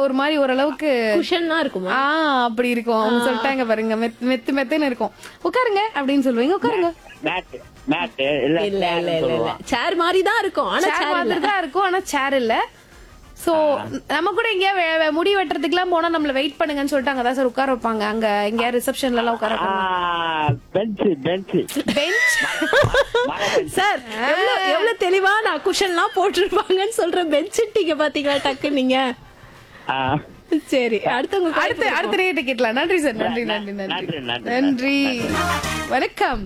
ஒரு மாதிரி ஓரளவுக்கு குஷன்லாம் இருக்குமா ஆ அப்படி இருக்கும் அவங்க சொல்லிட்டாங்க பாருங்க மெத்து மெத்து மெத்துன்னு இருக்கும் உட்காருங்க அப்படின்னு சொல்லுவீங்க உட்காருங்க மேட் மேட் இல்ல இல்ல இல்ல இல்ல இல்ல சொல்லுவான். சேர் மாதிரி தான் இருக்கும் ஆனா சேர் சேர் மாதிரி தான் இருக்கும் ஆனா சேர் இல்ல சோ நம்ம கூட எங்கேயா வே- வே- முடி வெட்டுறதுக்குலாம் போனா நம்மள வெயிட் பண்ணுங்கன்னு சொல்லிட்டு அங்கதான் சார் உட்கார வைப்பாங்க அங்க எங்கேயா ரிசப்ஷன்ல எல்லாம் உட்கார ஆ, பெஞ்ச் பெஞ்ச் பெஞ்ச் சார் எவ்வளவு எவ்வளவு தெளிவா நான் குஷன்லாம் போட்டிருப்பாங்கன்னு சொல்ற பெஞ்சிட்டீங்க பாத்தீங்களா டக்கு நீங்க ஆ, சரி அடுத்தவங்க அடுத்து அடுத்த ரேட்டு கேட்கலாம் நன்றி சார் நன்றி நன்றி நன்றி நன்றி, நன்றி, நன்றி வணக்கம்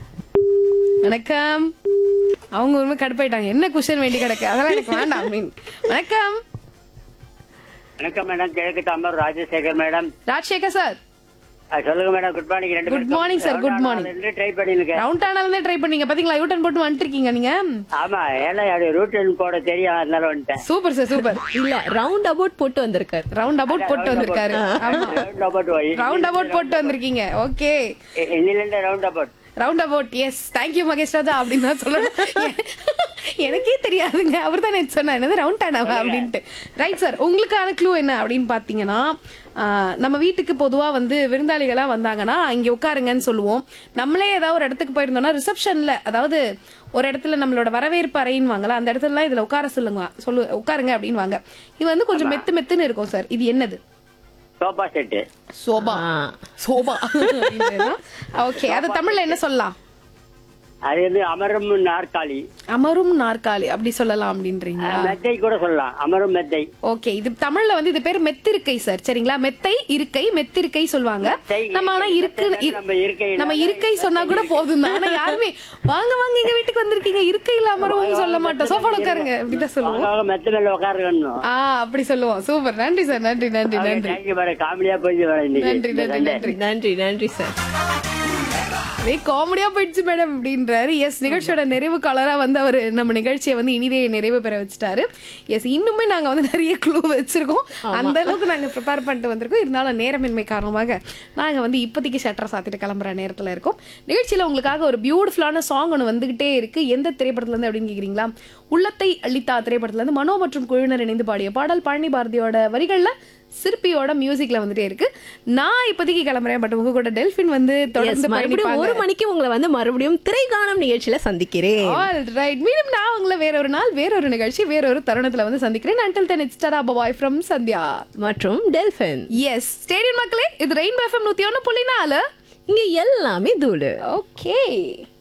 வணக்கம் அவங்க உண்மை கடுப்பாயிட்டாங்க என்ன குஷன் வேண்டி கிடக்கு அதெல்லாம் எனக்கு வேண்டாம் அப்படின்னு வணக்கம் வணக்கம் மேடம் கிழக்கு தாம்பரம் ராஜசேகர் மேடம் ராஜசேகர் சார் ஆ, சொல்லுங்க மேடம் குட் மார்னிங் ரெண்டு Good morning, sir. Good morning. ரெண்டு ட்ரை பண்ணிருக்கேன் ரவுண்ட் ஆனாலும் ட்ரை பண்ணீங்க பாத்தீங்களா யூட்டன் போட்டு வந்துட்டு இருக்கீங்க நீங்க ஆமா ஏன்னா அது ரூட் போட தெரியும் அதனால வந்துட்டேன் சூப்பர் சார் சூப்பர் இல்ல ரவுண்ட் அபவுட் போட்டு வந்திருக்காரு ரவுண்ட் அபவுட் போட்டு வந்திருக்காரு ஆமா ரவுண்ட் அபவுட் வை ரவுண்ட் அபவுட் போட்டு வந்திருக்கீங்க ஓகே இன்னிலிருந்து round about round about yes thank you Mahesh Raja அப்படின்னு தான் சொல்லணும் எனக்கே தெரியாதுங்க அவர் தான் நேற்று சொன்னார் என்னது ரவுண்ட் ஆனாவா அப்படின்ட்டு ரைட் சார் உங்களுக்கான க்ளூ என்ன அப்படின்னு பார்த்தீங்கன்னா ஆஹ், நம்ம வீட்டுக்கு பொதுவாக வந்து விருந்தாளிகளாக வந்தாங்கன்னா இங்கே உட்காருங்கன்னு சொல்லுவோம் நம்மளே ஏதாவது ஒரு இடத்துக்கு போயிருந்தோம்னா ரிசப்ஷனில் அதாவது ஒரு இடத்துல நம்மளோட வரவேற்பு அறைன்னு வாங்கலாம் அந்த இடத்துலலாம் இதில் உட்கார சொல்லுங்க சொல்லு உட்காருங்க அப்படின்னு வாங்க இது வந்து கொஞ்சம் மெத்து மெத்துன்னு இருக்கும் சார் இது என்னது சோபா செட்டு சோபா ஆ. சோபா ஓகே அது தமிழ்ல என்ன சொல்லலாம் அது வந்து அமரும் நாற்காலி அமரும் நாற்காலி அப்படி சொல்லலாம் அப்படின்றீங்களா மெத்தை கூட சொல்லலாம் அமரும் மெத்தை ஓகே இது தமிழ்ல வந்து இது பேர் மெத்திருக்கை சார் சரிங்களா மெத்தை இருக்கை மெத்திருக்கை சொல்லுவாங்க மெத்தை, நம்ம ஆனா இருக்கு மெத்தை, இரு- நம்ம இருக்கை நம்ம இருக்கை சொன்னா கூட போதும் தான் ஆனா யாருமே வாங்க வாங்க எங்க வீட்டுக்கு வந்திருக்கீங்க இருக்கையில அமரவும் சொல்ல மாட்டோம் சோஃபால உட்காருங்க அப்படிதான் சொல்லுவோம் அவங்க மெத்த மேல உட்காருக்கணும் ஆ அப்படி சொல்லுவோம் சூப்பர் நன்றி சார் நன்றி நன்றி நன்றி தேங்க்யூ மேடம் காமெடியா போயிட்டு வரேன் இன்னைக்கு நன்றி இந்த நன்றி Sunday. நன்றி நன்றி நன்றி சார் அதே காமெடியா போயிடுச்சு மேடம் அப்படின்றாரு எஸ் நிகழ்ச்சியோட நிறைவு காலரா வந்து அவர் நம்ம நிகழ்ச்சியை வந்து இனிதே நிறைவு பெற வச்சுட்டாரு எஸ் இன்னுமே நாங்க வந்து நிறைய க்ளூ வச்சிருக்கோம் அந்த அளவுக்கு நாங்க ப்ரிப்பேர் பண்ணிட்டு வந்திருக்கோம் இருந்தாலும் நேரமின்மை காரணமாக நாங்க வந்து இப்போதைக்கு ஷட்டரை சாத்திட்டு கிளம்புற நேரத்துல இருக்கோம் நிகழ்ச்சியில உங்களுக்காக ஒரு பியூட்டிஃபுல்லான சாங் ஒன்று வந்துகிட்டே இருக்கு எந்த திரைப்படத்துல இருந்து அப்படின்னு கேக்குறீங்களா உள்ளத்தை அளித்தா திரைப்படத்துல இருந்து மனோ மற்றும் குழுவினர் இணைந்து பாடிய பாடல் பழனி பாரதியோட வரிகள்ல சிற்பியோட மியூசிக்ல வந்துட்டே இருக்கு நான் இப்போதைக்கு கிளம்புறேன் பட் உங்க கூட டெல்பின் வந்து Yes, தொடர்ந்து மறுபடியும் ஒரு பயணிப்பாங்க மணிக்கு உங்களை வந்து மறுபடியும் திரைகாணம் நிகழ்ச்சியில சந்திக்கிறேன் ஆல் ரைட் மீண்டும் நான் உங்களை வேற ஒரு நாள் வேற ஒரு நிகழ்ச்சி வேற ஒரு தருணத்துல வந்து சந்திக்கிறேன் until then it's tara bye from Sandhya மற்றும் டெல்பின் எஸ் ஸ்டேடியம் மக்களே இது ரெயின் எஃப்எம் நூத்தி ஒன்னு புள்ளி நாலு இங்க எல்லாமே தூளு ஓகே